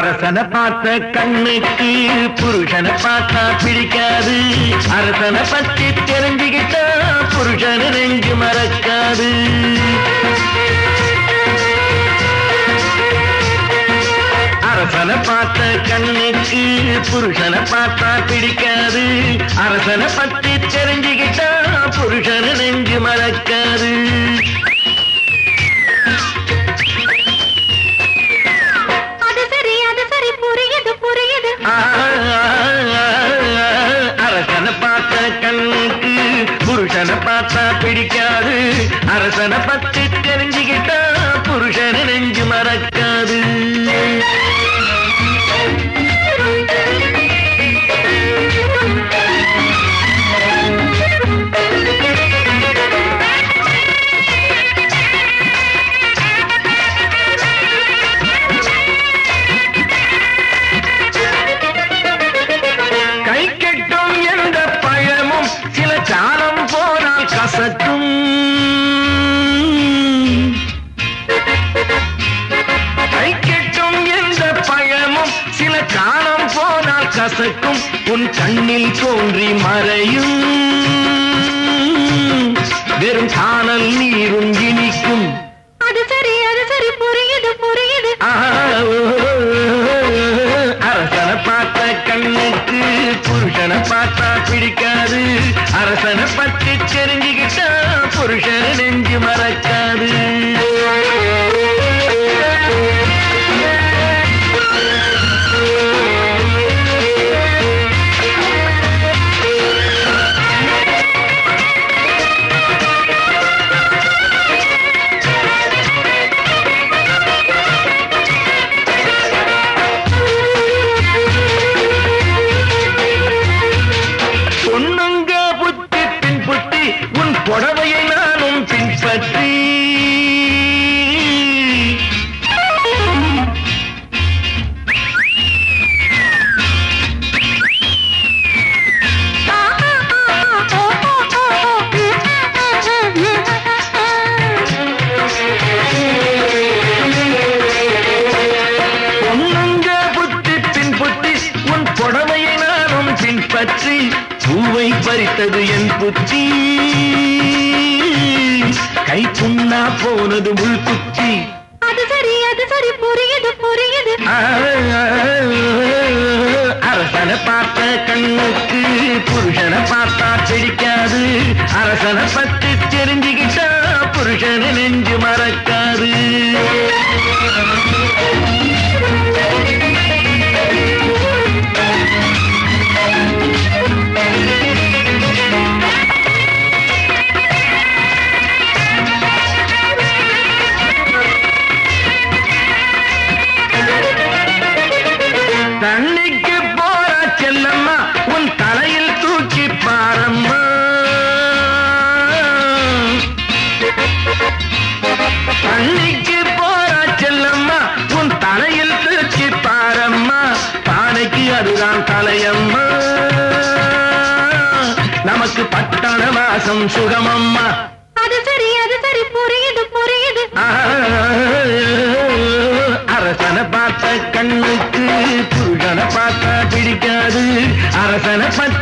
அரசனை பார்த்த கண்ணுக்கு புருஷனை பார்த்தா பிடிக்காது அரசனை பத்தி தெரிஞ்சுக்கிட்டா புருஷனை நெஞ்சு மறக்காது அரசனை பார்த்த கண்ணுக்கு புருஷனை பார்த்தா பிடிக்காது அரசனை பத்தி தெரிஞ்சுக்கிட்டா புருஷனை நெஞ்சு மறக்காது அது சரி அது சரி புரியுது புரியுது அரசனை பார்த்த கண்ணுக்கு புருஷனை பார்த்தா பிடிக்காது அரசனை பத்தி தெரிஞ்சுக்கிட்டா புருஷனை நெஞ்சு மறக்காது கை கெட்டும் எந்த பழமும் சில காலம் போனால் கசக்கும் கை கெட்டும் எந்த பழமும் சில காலம் போனால் கசக்கும் உன் கண்ணில் தோன்றி மறையும் வெறும் காணல் நீரும் இனிக்கும் அது சரி அது சரி புரியுது புரியுது அரசனை பார்த்த கண்ணுக்கு புருஷனை பார்த்தா பிடிக்காது அரசனை பற்றி தெரிஞ்சுக்கிட்டா புருஷனை நெஞ்சு மறக்காது பொண்ணுங்க புத்தி பின் புத்தி உன் புடவையை நானும் பின்பற்றி பொண்ணுங்க புத்தி பின் புத்தி உன் புடவையை நானும் பின்பற்றி பூவை பறித்தது என் புத்தி கை புண்ணா போனது முள் குத்தி அது சரி அது சரி புரியுது புரியுது அரசனை பார்த்த கண்ணுக்கு புருஷனை பார்த்தா பிடிக்காது அரசனை பத்தி தெரிஞ்சுக்கிட்டா புருஷனை நெஞ்சு மறக்காது தண்ணிக்கு போற செல்லம்மா உன் தலையில் தூக்கி பாரம்மா தண்ணிக்கு போற செல்லம்மா உன் தலையில் தூக்கி பாரம்மா பானைக்கு அதுதான் தலையம்மா நமக்கு பட்டண வாசம் சுகமம்மா அது சரி அது சரி புரியுது புரியுது அரசனை பார்த்த கண்ணுக்கு புருஷனை பார்த்தா பிடிக்காது அரசனை பத்தி